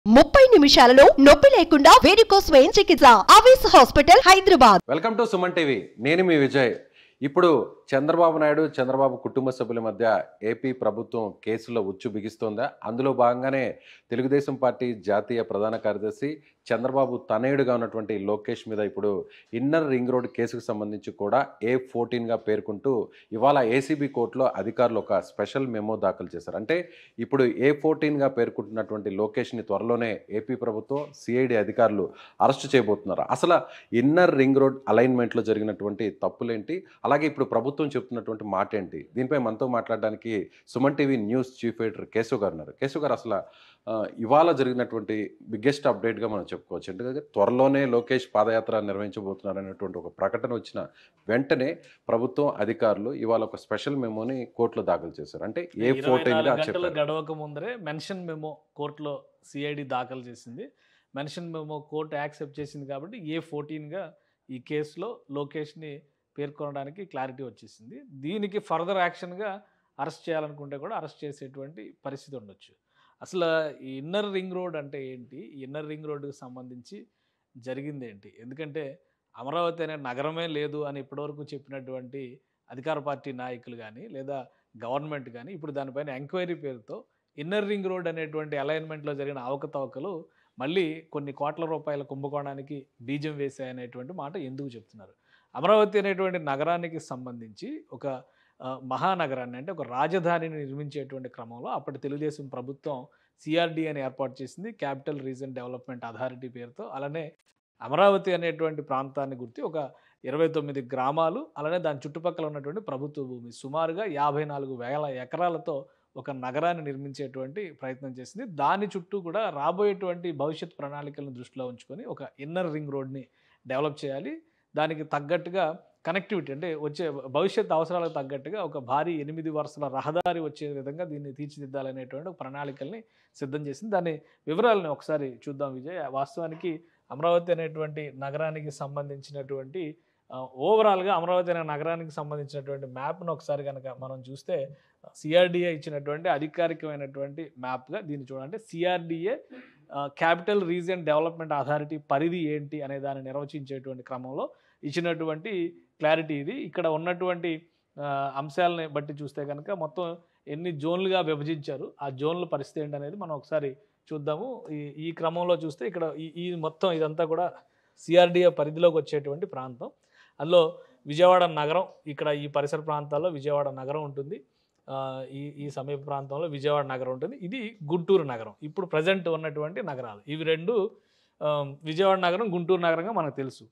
ముప్పై నిమిషాలలో నొప్పి లేకుండా వేడికోస్ వెయిన్ చికిత్స ఆవేశ hospital Hyderabad welcome to Suman TV నేను మీ విజయ్ ఇప్పుడు చంద్రబాబు నాయుడు చంద్రబాబు కుటుంబ సభ్యుల మధ్య ఏపీ ప్రభుత్వం కేసులో ఉచ్చు బిగిస్తోందా అందులో భాగంగానే తెలుగుదేశం పార్టీ జాతీయ ప్రధాన కార్యదర్శి చంద్రబాబు తనయుడుగా ఉన్నటువంటి లోకేష్ మీద ఇప్పుడు ఇన్నర్ రింగ్ రోడ్ కేసుకు సంబంధించి కూడా ఏ ఫోర్టీన్గా పేర్కొంటూ ఇవాళ ఏసీబీ కోర్టులో అధికారులు ఒక స్పెషల్ మెమో దాఖలు చేశారు అంటే ఇప్పుడు ఏ ఫోర్టీన్గా పేర్కొంటున్నటువంటి లోకేష్ని త్వరలోనే ఏపీ ప్రభుత్వం సిఐడి అధికారులు అరెస్ట్ చేయబోతున్నారు అసలు ఇన్నర్ రింగ్ రోడ్ అలైన్మెంట్లో జరిగినటువంటి తప్పులేంటి అలాగే ఇప్పుడు ప్రభుత్వం చెప్తున్నటువంటి మాట ఏంటి దీనిపై మనతో మాట్లాడడానికి Suman TV news chief editor Keshav గారు ఉన్నారు కేశవ్ గారు అసలు ఆ, ఇవాళ జరిగినటువంటి బిగ్గెస్ట్ అప్డేట్గా మనం చెప్పుకోవచ్చు ఎందుకంటే త్వరలోనే లోకేష్ పాదయాత్ర నిర్వహించబోతున్నారు అనేటువంటి ఒక ప్రకటన వచ్చిన వెంటనే ప్రభుత్వం అధికారులు ఇవాళ ఒక స్పెషల్ మెమోని కోర్టులో దాఖలు చేశారు అంటే ఏ ఇరవై ఫోర్టీన్గా నాలుగు గంటలు చెప్పారు గడవక ముందరే మెన్షన్ మెమో కోర్టులో సిఐడి దాఖలు చేసింది మెన్షన్ మెమో కోర్టు యాక్సెప్ట్ చేసింది కాబట్టి ఏ ఫోర్టీన్గా ఈ కేసులో లోకేష్ని పేర్కొనడానికి క్లారిటీ వచ్చేసింది దీనికి ఫర్దర్ యాక్షన్గా అరెస్ట్ చేయాలనుకుంటే కూడా అరెస్ట్ చేసేటువంటి పరిస్థితి ఉండొచ్చు అసలు ఈ ఇన్నర్ రింగ్ రోడ్ అంటే ఏంటి ఈ ఇన్నర్ రింగ్ రోడ్డుకి సంబంధించి జరిగింది ఏంటి ఎందుకంటే అమరావతి అనే నగరమే లేదు అని ఇప్పటివరకు చెప్పినటువంటి అధికార పార్టీ నాయకులు కానీ లేదా గవర్నమెంట్ కానీ ఇప్పుడు దానిపైన ఎంక్వైరీ పేరుతో ఇన్నర్ రింగ్ రోడ్ అనేటువంటి అలైన్మెంట్లో జరిగిన అవకతవకలు మళ్ళీ కొన్ని కోట్ల రూపాయల కుంభకోణానికి బీజం వేశాయనేటువంటి మాట ఎందుకు చెప్తున్నారు అమరావతి అనేటువంటి నగరానికి సంబంధించి ఒక ఆ, మహానగరాన్ని అంటే ఒక రాజధానిని నిర్మించేటువంటి క్రమంలో అప్పటి తెలుగుదేశం ప్రభుత్వం సిఆర్డి అని ఏర్పాటు చేసింది క్యాపిటల్ రీజన్ డెవలప్మెంట్ అథారిటీ పేరుతో అలానే అమరావతి అనేటువంటి ప్రాంతాన్ని గుర్తి ఒక ఇరవై తొమ్మిది గ్రామాలు అలానే దాని చుట్టుపక్కల ఉన్నటువంటి ప్రభుత్వ భూమి సుమారుగా యాభై నాలుగు వేల ఎకరాలతో ఒక నగరాన్ని నిర్మించేటువంటి ప్రయత్నం చేసింది దాని చుట్టూ కూడా రాబోయేటువంటి భవిష్యత్ ప్రణాళికలను దృష్టిలో ఉంచుకొని ఒక ఇన్నర్ రింగ్ రోడ్ని డెవలప్ చేయాలి దానికి తగ్గట్టుగా కనెక్టివిటీ అంటే వచ్చే భవిష్యత్ అవసరాలకు తగ్గట్టుగా ఒక భారీ ఎనిమిది వరుసల రహదారి వచ్చే విధంగా దీన్ని తీర్చిదిద్దాలనేటువంటి ఒక ప్రణాళికల్ని సిద్ధం చేసింది దాని వివరాలను ఒకసారి చూద్దాం విజయ్ వాస్తవానికి అమరావతి అనేటువంటి నగరానికి సంబంధించినటువంటి ఆ, ఓవరాల్గా అమరావతి అనే నగరానికి సంబంధించినటువంటి మ్యాప్ను ఒకసారి కనుక మనం చూస్తే సిఆర్డిఏ ఇచ్చినటువంటి అధికారికమైనటువంటి మ్యాప్గా దీన్ని చూడాలంటే CRDA capital region development authority పరిధి ఏంటి అనే దాన్ని నిర్వచించేటువంటి క్రమంలో ఇచ్చినటువంటి క్లారిటీ ఇది ఇక్కడ ఉన్నటువంటి ఆ, అంశాలని బట్టి చూస్తే కనుక మొత్తం ఎన్ని జోన్లుగా విభజించారు ఆ జోన్ల పరిస్థితి ఏంటి అనేది మనం ఒకసారి చూద్దాము ఈ ఈ క్రమంలో చూస్తే ఇక్కడ ఈ ఈ మొత్తం ఇదంతా కూడా సిఆర్డిఏ పరిధిలోకి వచ్చేటువంటి ప్రాంతం అందులో విజయవాడ నగరం ఇక్కడ ఈ పరిసర ప్రాంతాల్లో విజయవాడ నగరం ఉంటుంది ఆ, ఈ ఈ సమీప ప్రాంతంలో విజయవాడ నగరం ఉంటుంది ఇది గుంటూరు నగరం ఇప్పుడు ప్రజెంట్ ఉన్నటువంటి నగరాలు ఇవి రెండు ఆ, విజయవాడ నగరం గుంటూరు నగరంగా మనకు తెలుసు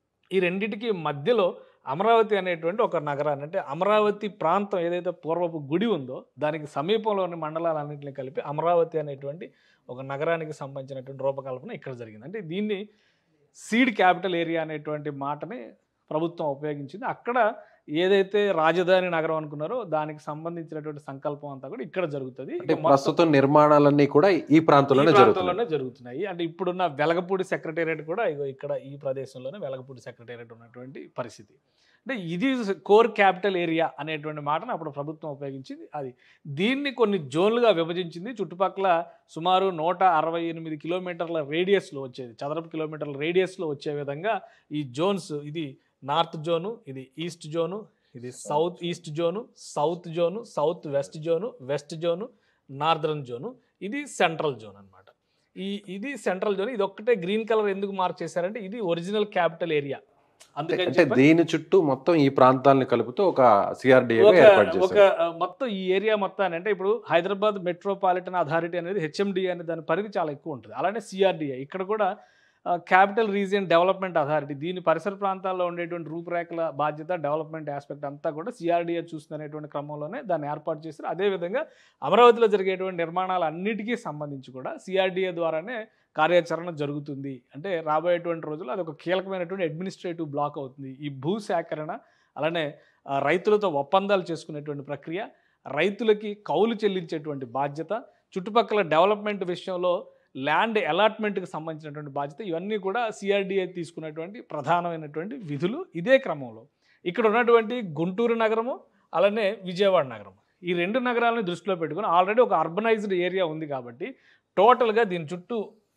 ఈ రెండింటికి మధ్యలో అమరావతి అనేటువంటి ఒక నగరాన్ని అంటే అమరావతి ప్రాంతం ఏదైతే పూర్వపు గుడి ఉందో దానికి సమీపంలోని మండలాలన్నింటినీ కలిపి అమరావతి అనేటువంటి ఒక నగరానికి సంబంధించినటువంటి రూపకల్పన ఇక్కడ జరిగింది అంటే దీన్ని సీడ్ క్యాపిటల్ ఏరియా అనేటువంటి మాటని ప్రభుత్వం ఉపయోగించింది అక్కడ ఏదైతే రాజధాని నగరం అనుకున్నారో దానికి సంబంధించినటువంటి సంకల్పం అంతా కూడా ఇక్కడ జరుగుతుంది అంటే ఇక మొత్తం- ప్రస్తుతం నిర్మాణాలన్నీ కూడా ఈ ప్రాంతంలోనే ఈ జరుగుతుంది ప్రాంతంలోనే జరుగుతున్నాయి అంటే ఇప్పుడున్న వెలగపూడి సెక్రటేరియట్ కూడా ఇగో ఇక్కడ ఈ ప్రదేశంలోనే వెలగపూడి సెక్రటేరియట్ ఉన్నటువంటి పరిస్థితి అంటే ఇది కోర్ క్యాపిటల్ ఏరియా అనేటువంటి మాటను అప్పుడు ప్రభుత్వం ఉపయోగించింది అది దీన్ని కొన్ని జోన్లుగా విభజించింది చుట్టుపక్కల సుమారు నూట అరవై ఎనిమిది కిలోమీటర్ల రేడియస్లో వచ్చేది చదరపు కిలోమీటర్ల రేడియస్లో వచ్చే విధంగా ఈ జోన్స్ ఇది నార్త్ జోను ఇది ఈస్ట్ జోను ఇది south east zone south zone south west zone west zone northern zone ఇది సెంట్రల్ జోన్ అన్నమాట ఈ ఇది సెంట్రల్ జోన్ ఇది ఒక్కటే గ్రీన్ కలర్ ఎందుకు మార్క్ చేశారంటే ఇది ఒరిజినల్ క్యాపిటల్ ఏరియా అందుకని అంటే చెప్పి దీని చుట్టూ మొత్తం ఈ ప్రాంతాలను కలుపుతూ ఒక సిఆర్డిఏ ఒక ఏర్పాటు ఒక చేశారు ఆ, మొత్తం ఈ ఏరియా మొత్తాన్ని అంటే ఇప్పుడు హైదరాబాద్ మెట్రోపాలిటన్ అథారిటీ అనేది హెచ్ఎండి అనే దాని పరిధి చాలా ఎక్కువ ఉంటుంది అలానే సిఆర్డిఏ ఇక్కడ కూడా క్యాపిటల్ రీజియన్ డెవలప్మెంట్ అథారిటీ దీని పరిసర ప్రాంతాల్లో ఉండేటువంటి రూపురేఖల బాధ్యత డెవలప్మెంట్ ఆస్పెక్ట్ అంతా కూడా సిఆర్డిఏ చూస్తున్నటువంటి క్రమంలోనే దాన్ని ఏర్పాటు చేశారు అదేవిధంగా అమరావతిలో జరిగేటువంటి నిర్మాణాలు అన్నిటికీ సంబంధించి కూడా సిఆర్డిఏ ద్వారానే కార్యాచరణ జరుగుతుంది అంటే రాబోయేటువంటి రోజుల్లో అది ఒక కీలకమైనటువంటి అడ్మినిస్ట్రేటివ్ బ్లాక్ అవుతుంది ఈ భూ సేకరణ అలానే ఆ, రైతులతో ఒప్పందాలు చేసుకునేటువంటి ప్రక్రియ రైతులకి కౌలు చెల్లించేటువంటి బాధ్యత చుట్టుపక్కల డెవలప్మెంట్ విషయంలో ల్యాండ్ అలాట్మెంట్కి సంబంధించినటువంటి బాధ్యత ఇవన్నీ కూడా సిఆర్డిఏ తీసుకున్నటువంటి ప్రధానమైనటువంటి విధులు ఇదే క్రమంలో ఇక్కడ ఉన్నటువంటి గుంటూరు నగరము అలానే విజయవాడ నగరం ఈ రెండు నగరాలను దృష్టిలో పెట్టుకుని ఆల్రెడీ ఒక అర్బనైజ్డ్ ఏరియా ఉంది కాబట్టి టోటల్గా దీని చుట్టూ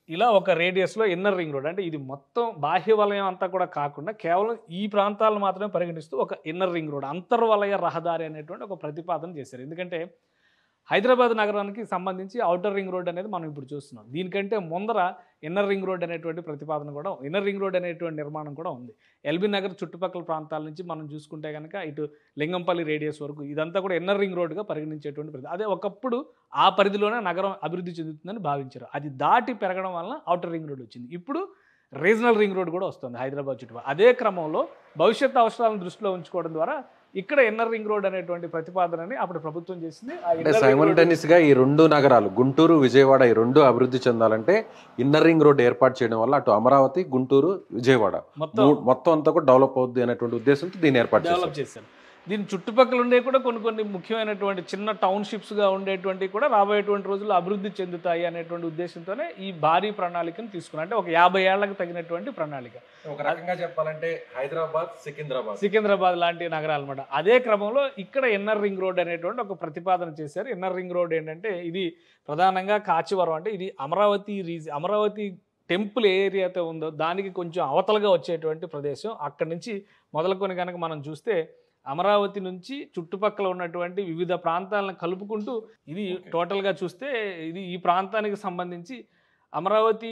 ఇలా ఒక రేడియస్లో ఇన్నర్ రింగ్ రోడ్ అంటే ఇది మొత్తం బాహ్య వలయం అంతా కూడా కాకుండా కేవలం ఈ ప్రాంతాలను మాత్రమే పరిగణిస్తూ ఒక ఇన్నర్ రింగ్ రోడ్ అంతర్వలయ రహదారి అనేటువంటి ఒక ప్రతిపాదన చేశారు ఎందుకంటే హైదరాబాద్ నగరానికి సంబంధించి అవుటర్ రింగ్ రోడ్ అనేది మనం ఇప్పుడు చూస్తున్నాం దీనికంటే ముందర ఇన్నర్ రింగ్ రోడ్ అనేటువంటి ప్రతిపాదన కూడా ఇన్నర్ రింగ్ రోడ్ అనేటువంటి నిర్మాణం కూడా ఉంది ఎల్బీ నగర్ చుట్టుపక్కల ప్రాంతాల నుంచి మనం చూసుకుంటే కనుక ఇటు లింగంపల్లి రేడియస్ వరకు ఇదంతా కూడా ఇన్నర్ రింగ్ రోడ్గా పరిగణించేటువంటి పరిధి అదే ఒకప్పుడు ఆ పరిధిలోనే నగరం అభివృద్ధి చెందుతుందని భావించారు అది దాటి పెరగడం వలన అవుటర్ రింగ్ రోడ్ వచ్చింది ఇప్పుడు రీజనల్ రింగ్ రోడ్ కూడా వస్తుంది హైదరాబాద్ చుట్టుపక్కల అదే క్రమంలో భవిష్యత్ అవసరాలను దృష్టిలో ఉంచుకోవడం ద్వారా ఇక్కడ ఇన్నర్ రింగ్ రోడ్ అనేటువంటి ప్రతిపాదనని అప్పుడు ప్రభుత్వం చేసింది ఆ అంటే inner ring road- సైమల్టేనియస్ గా ఈ రెండు నగరాలు గుంటూరు విజయవాడ ఈ రెండు అభివృద్ధి చెందాలంటే ఇన్నర్ రింగ్ రోడ్ ఏర్పాటు చేయడం వల్ల అటు అమరావతి గుంటూరు విజయవాడ మొత్తం మూ- మొత్తం అంతా కూడా డెవలప్ అవుద్ది అనేటువంటి ఉద్దేశంతో దీన్ని ఏర్పాటు చేశారు డెవలప్ చేశారు దీని చుట్టుపక్కల ఉండే కూడా కొన్ని కొన్ని ముఖ్యమైనటువంటి చిన్న టౌన్షిప్స్గా ఉండేటువంటి కూడా రాబోయేటువంటి రోజుల్లో అభివృద్ధి చెందుతాయి అనేటువంటి ఉద్దేశంతోనే ఈ భారీ ప్రణాళికను తీసుకున్నారు అంటే ఒక యాభై ఏళ్లకు తగినటువంటి ప్రణాళిక ఒక రకంగా చెప్పాలంటే హైదరాబాద్ సికింద్రాబాద్ సికింద్రాబాద్ లాంటి నగరాలు అనమాట అదే క్రమంలో ఇక్కడ ఇన్నర్ రింగ్ రోడ్ అనేటువంటి ఒక ప్రతిపాదన చేశారు ఇన్నర్ రింగ్ రోడ్ ఏంటంటే ఇది ప్రధానంగా కాచివరం అంటే ఇది అమరావతి రీజ్ అమరావతి టెంపుల్ ఏ ఏరియా అయితే ఉందో దానికి కొంచెం అవతలగా వచ్చేటువంటి ప్రదేశం అక్కడి నుంచి మొదలుకొని కనుక మనం చూస్తే అమరావతి నుంచి చుట్టుపక్కల ఉన్నటువంటి వివిధ ప్రాంతాలను కలుపుకుంటూ ఇది టోటల్గా చూస్తే ఇది ఈ ప్రాంతానికి సంబంధించి అమరావతి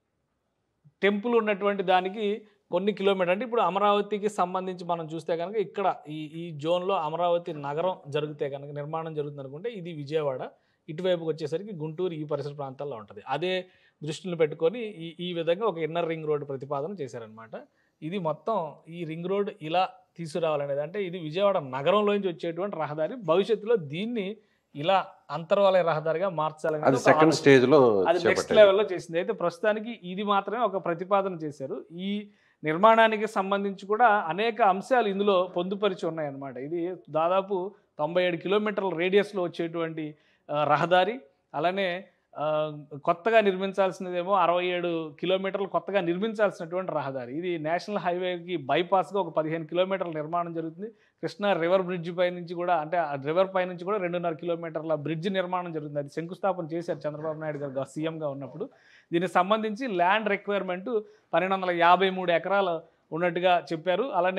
టెంపుల్ ఉన్నటువంటి దానికి కొన్ని కిలోమీటర్ అంటే ఇప్పుడు అమరావతికి సంబంధించి మనం చూస్తే కనుక ఇక్కడ ఈ ఈ జోన్లో అమరావతి నగరం జరిగితే కనుక నిర్మాణం జరుగుతుంది అనుకుంటే ఇది విజయవాడ ఇటువైపుకి వచ్చేసరికి గుంటూరు ఈ పరిసర ప్రాంతాల్లో ఉంటుంది అదే దృష్టిని పెట్టుకొని ఈ ఈ విధంగా ఒక ఇన్నర్ రింగ్ రోడ్ ప్రతిపాదన చేశారనమాట ఇది మొత్తం ఈ రింగ్ రోడ్ ఇలా తీసుకురావాలనేది అంటే ఇది విజయవాడ నగరంలోంచి వచ్చేటువంటి రహదారి భవిష్యత్తులో దీన్ని ఇలా అంతర్వాలయ రహదారిగా మార్చాలనేది అది ఒక సెకండ్ ఆలోచన. స్టేజ్ లో అది నెక్స్ట్ చేపట్టారు లెవెల్లో చేసింది అయితే ప్రస్తుతానికి ఇది మాత్రమే ఒక ప్రతిపాదన చేశారు ఈ నిర్మాణానికి సంబంధించి కూడా అనేక అంశాలు ఇందులో పొందుపరిచి ఉన్నాయన్నమాట ఇది దాదాపు తొంభై ఏడు కిలోమీటర్ల రేడియస్లో వచ్చేటువంటి ఆ, రహదారి అలానే ఆ, కొత్తగా నిర్మించాల్సినదేమో అరవై ఏడు కిలోమీటర్లు కొత్తగా నిర్మించాల్సినటువంటి రహదారి ఇది నేషనల్ హైవేకి బైపాస్గా ఒక పదిహేను కిలోమీటర్ల నిర్మాణం జరుగుతుంది కృష్ణా రివర్ బ్రిడ్జ్ పై నుంచి కూడా అంటే ఆ రివర్ పై నుంచి కూడా రెండున్నర కిలోమీటర్ల బ్రిడ్జ్ నిర్మాణం జరుగుతుంది అది శంకుస్థాపన చేశారు చంద్రబాబు నాయుడు గారు సీఎంగా ఉన్నప్పుడు దీనికి సంబంధించి ల్యాండ్ రిక్వైర్మెంట్ పన్నెండు వందల యాభై మూడు ఎకరాలు ఉన్నట్టుగా చెప్పారు అలానే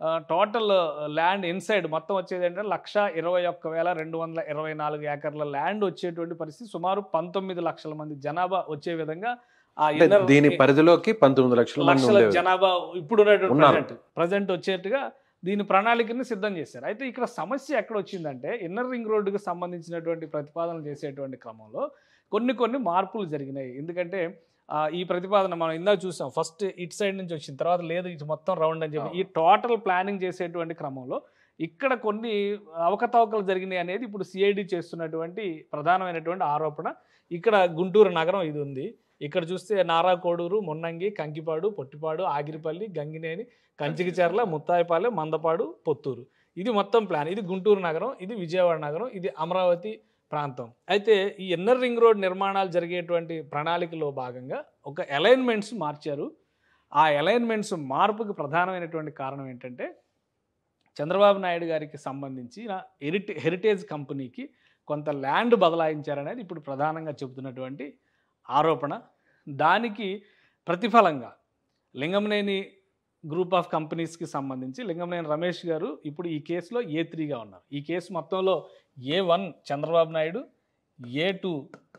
టోటల్ ల్యాండ్ ఇన్సైడ్ మొత్తం వచ్చేది ఏంటంటే లక్ష ఇరవై ఒక్క వేల రెండు వందల ఇరవై నాలుగు ఏకర్ల ల్యాండ్ వచ్చేటువంటి పరిస్థితి సుమారు పంతొమ్మిది లక్షల మంది జనాభా వచ్చే విధంగా ఆ అంటే inner- దీని పరిధిలోకి పంతొమ్మిది లక్షల మంది లక్షల ఉండేవి జనాభా ఇప్పుడు ఉన్నటువంటి ఉన్నారు. ప్రజెంట్ ప్రజెంట్ వచ్చేట్టుగా దీని ప్రణాళికని సిద్ధం చేశారు అయితే ఇక్కడ సమస్య ఎక్కడ వచ్చిందంటే ఇన్నర్ రింగ్ రోడ్డుకు సంబంధించినటువంటి ప్రతిపాదనలు చేసేటువంటి క్రమంలో కొన్ని కొన్ని మార్పులు జరిగినాయి ఎందుకంటే ఆ, ఈ ప్రతిపాదన మనం ఇందాక చూసాం ఫస్ట్ ఇటు సైడ్ నుంచి వచ్చిన తర్వాత లేదు ఇటు మొత్తం రౌండ్ అని చెప్పి ఈ టోటల్ ప్లానింగ్ చేసేటువంటి క్రమంలో ఇక్కడ కొన్ని అవకతవకలు జరిగినాయి అనేది ఇప్పుడు సిఐడి చేస్తున్నటువంటి ప్రధానమైనటువంటి ఆరోపణ ఇక్కడ గుంటూరు నగరం ఇది ఉంది ఇక్కడ చూస్తే నారా కోడూరు మున్నంగి కంకిపాడు పొట్టిపాడు ఆగిరిపల్లి గంగినేని కంచికిచెర్ల ముత్తాయిపాలెం మందపాడు పొత్తూరు ఇది మొత్తం ప్లాన్ ఇది గుంటూరు నగరం ఇది విజయవాడ నగరం ఇది అమరావతి ప్రాంతం అయితే ఈ ఇన్నర్ రింగ్ రోడ్ నిర్మాణాలు జరిగేటువంటి ప్రణాళికలో భాగంగా ఒక అలైన్మెంట్స్ మార్చారు ఆ అలైన్మెంట్స్ మార్పుకి ప్రధానమైనటువంటి కారణం ఏంటంటే చంద్రబాబు నాయుడు గారికి సంబంధించిన హెరిటే హెరిటేజ్ కంపెనీకి కొంత ల్యాండ్ బదలాయించారనేది ఇప్పుడు ప్రధానంగా చెబుతున్నటువంటి ఆరోపణ దానికి ప్రతిఫలంగా లింగంనేని గ్రూప్ ఆఫ్ కంపెనీస్కి సంబంధించి లింగంనేని రమేష్ గారు ఇప్పుడు ఈ కేసులో ఏ త్రీగా ఉన్నారు ఈ కేసు మొత్తంలో A one Chandrababu Naidu A two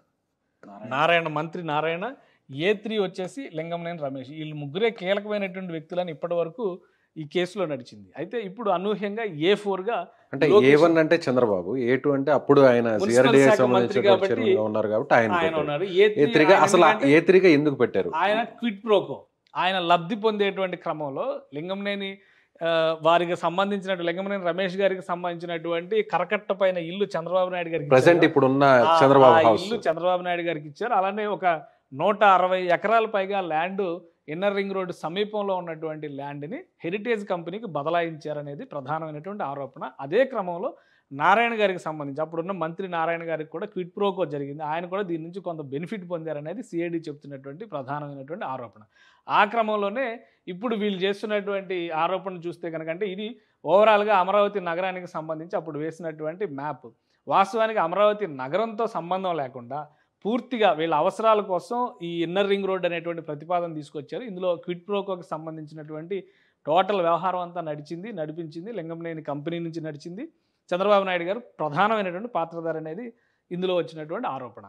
Narayana మంత్రి నారాయణ ఏ త్రీ వచ్చేసి లింగంనేని రమేష్ వీళ్ళు ముగ్గురే కీలకమైనటువంటి వ్యక్తులని ఇప్పటి వరకు ఈ కేసులో నడిచింది అయితే ఇప్పుడు అనూహ్యంగా ఏ ఫోర్గా అంటే ఏ లోకేష్ వన్ అంటే చంద్రబాబు ఏ టూ అంటే అప్పుడు ఆయన మున్సిపల్ సిఆర్డిఐ శాఖ మంత్రి సంబంధించిన కాబట్టి చైర్మన్ గా ఉన్నారు కాబట్టి ఆయన ఆయన పెట్టారు. ఉన్నారు ఏ ఏ త్రీగా ఆయన అసలు ఎందుకంటే ఏ త్రీగా ఎందుకు పెట్టారు ఆయన క్విట్ ప్రోకో ఆయన లబ్ధి పొందేటువంటి క్రమంలో లింగంనేని ఆ, వారికి సంబంధించినట్టు లింగంనేని రమేష్ గారికి సంబంధించినటువంటి కరకట్ట పైన ఇల్లు చంద్రబాబు నాయుడు గారికి ప్రజెంట్ ఇచ్చారు. ఇప్పుడున్న ఆ- చంద్రబాబు ఆ హౌస్ ఇల్లు చంద్రబాబు నాయుడు గారికి ఇచ్చారు అలానే ఒక నూట అరవై ఎకరాల పైగా ల్యాండ్ ఇన్నర్ రింగ్ రోడ్డు సమీపంలో ఉన్నటువంటి ల్యాండ్ని హెరిటేజ్ కంపెనీకి బదలాయించారనేది ప్రధానమైనటువంటి ఆరోపణ అదే క్రమంలో నారాయణ గారికి సంబంధించి అప్పుడున్న మంత్రి నారాయణ గారికి కూడా క్విట్ ప్రోకో జరిగింది ఆయన కూడా దీని నుంచి కొంత బెనిఫిట్ పొందారనేది సిఐడి చెప్తున్నటువంటి ప్రధానమైనటువంటి ఆరోపణ ఆ క్రమంలోనే ఇప్పుడు వీళ్ళు చేస్తున్నటువంటి ఆరోపణ చూస్తే కనుక అంటే ఇది ఓవరాల్గా అమరావతి నగరానికి సంబంధించి అప్పుడు వేసినటువంటి మ్యాప్ వాస్తవానికి అమరావతి నగరంతో సంబంధం లేకుండా పూర్తిగా వీళ్ళ అవసరాల కోసం ఈ ఇన్నర్ రింగ్ రోడ్ అనేటువంటి ప్రతిపాదన తీసుకొచ్చారు ఇందులో క్విడ్ ప్రోకోకి సంబంధించినటువంటి టోటల్ వ్యవహారం అంతా నడిచింది నడిపించింది లింగంనేని కంపెనీ నుంచి నడిచింది చంద్రబాబు నాయుడు గారు ప్రధానమైనటువంటి పాత్రధారి అనేది ఇందులో వచ్చినటువంటి ఆరోపణ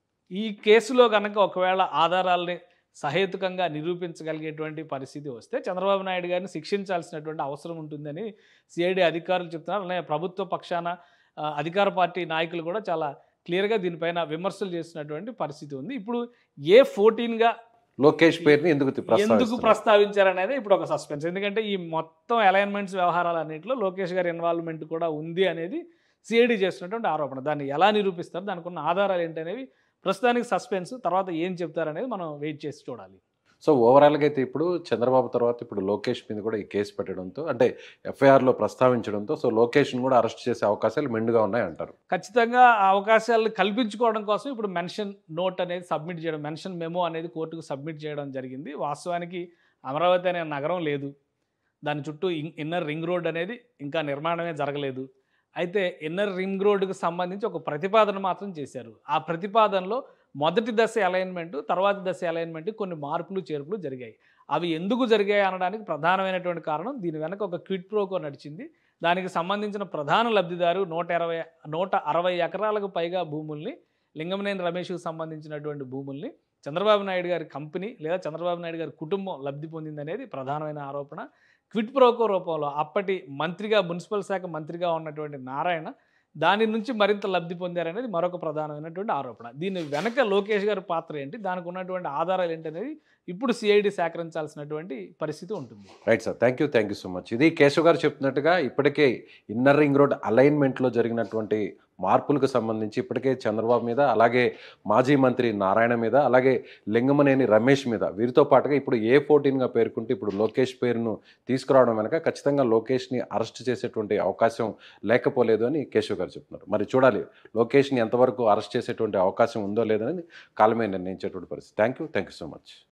ఈ కేసులో కనుక ఒకవేళ ఆధారాలని సహేతుకంగా నిరూపించగలిగేటువంటి పరిస్థితి వస్తే చంద్రబాబు నాయుడు గారిని శిక్షించాల్సినటువంటి అవసరం ఉంటుందని సిఐడి అధికారులు చెప్తున్నారు అలాగే ప్రభుత్వ పక్షాన ఆ, అధికార పార్టీ నాయకులు కూడా చాలా క్లియర్గా దీనిపైన విమర్శలు చేసినటువంటి పరిస్థితి ఉంది ఇప్పుడు ఏ ఫోర్టీన్గా లోకేష్ పేరుని ఎందుకు తి- ఎందుకు ప్రస్తావిస్తున్నారు? ప్రస్తావించారనేది ఇప్పుడు ఒక సస్పెన్స్ ఎందుకంటే ఈ మొత్తం అలైన్మెంట్స్ వ్యవహారాలన్నింటిలో లోకేష్ గారి ఇన్వాల్వ్మెంట్ కూడా ఉంది అనేది సిఐడి చేస్తున్నటువంటి ఆరోపణ దాన్ని ఎలా నిరూపిస్తారు దానికి ఉన్న ఆధారాలు ఏంటనేవి ప్రస్తుతానికి సస్పెన్స్ తర్వాత ఏం చెప్తారనేది మనం వెయిట్ చేసి చూడాలి సో ఓవరాల్గా అయితే ఇప్పుడు చంద్రబాబు తర్వాత ఇప్పుడు లోకేష్ మీద కూడా ఈ కేసు పెట్టడంతో అంటే ఎఫ్ఐఆర్లో ప్రస్తావించడంతో సో లోకేష్ని కూడా అరెస్ట్ చేసే అవకాశాలు మెండుగా ఉన్నాయి అంటారు ఖచ్చితంగా ఆ అవకాశాలను కల్పించుకోవడం కోసం ఇప్పుడు మెన్షన్ నోట్ అనేది సబ్మిట్ చేయడం మెన్షన్ మెమో అనేది కోర్టుకు సబ్మిట్ చేయడం జరిగింది వాస్తవానికి అమరావతి అనే నగరం లేదు దాని చుట్టూ ఇన్- ఇన్నర్ రింగ్ రోడ్ అనేది ఇంకా నిర్మాణమే జరగలేదు అయితే ఇన్నర్ రింగ్ రోడ్డుకు సంబంధించి ఒక ప్రతిపాదన మాత్రం చేశారు ఆ ప్రతిపాదనలో మొదటి దశ అలైన్మెంట్ తర్వాత దశ అలైన్మెంట్ కొన్ని మార్పులు చేర్పులు జరిగాయి అవి ఎందుకు జరిగాయి అనడానికి ప్రధానమైనటువంటి కారణం దీని వెనక ఒక క్విడ్ ప్రోకో నడిచింది దానికి సంబంధించిన ప్రధాన లబ్ధిదారు నూట ఇరవై నూట అరవై ఎకరాలకు పైగా భూముల్ని లింగమనేని రమేష్కు సంబంధించినటువంటి భూముల్ని చంద్రబాబు నాయుడు గారి కంపెనీ లేదా చంద్రబాబు నాయుడు గారి కుటుంబం లబ్ధి పొందిందనేది ప్రధానమైన ఆరోపణ క్విట్ ప్రోకో రూపంలో అప్పటి మంత్రిగా మున్సిపల్ శాఖ మంత్రిగా ఉన్నటువంటి నారాయణ దాని నుంచి మరింత లబ్ధి పొందారనేది మరొక ప్రధానమైనటువంటి ఆరోపణ దీని వెనక లోకేష్ గారి పాత్ర ఏంటి దానికి ఉన్నటువంటి ఆధారాలు ఏంటి అనేది ఇప్పుడు సిఐడి సేకరించాల్సినటువంటి పరిస్థితి ఉంటుంది right sir thank you thank you so much ఇది కేశవ్ గారు చెప్తున్నట్టుగా ఇప్పటికే ఇన్నర్ రింగ్ రోడ్ అలైన్మెంట్లో జరిగినటువంటి మార్పులకు సంబంధించి ఇప్పటికే చంద్రబాబు మీద అలాగే మాజీ మంత్రి నారాయణ మీద అలాగే లింగమనేని రమేష్ మీద వీరితో పాటుగా ఇప్పుడు ఏ ఫోర్టీన్గా పేర్కొంటే ఇప్పుడు లోకేష్ పేరును తీసుకురావడం వెనక ఖచ్చితంగా లోకేష్ని అరెస్ట్ చేసేటువంటి అవకాశం లేకపోలేదు అని కేశవ్ గారు చెప్తున్నారు మరి చూడాలి లోకేష్ని ఎంతవరకు అరెస్ట్ చేసేటువంటి అవకాశం ఉందో లేదని కాలమే నిర్ణయించేటువంటి పరిస్థితి thank you thank you so much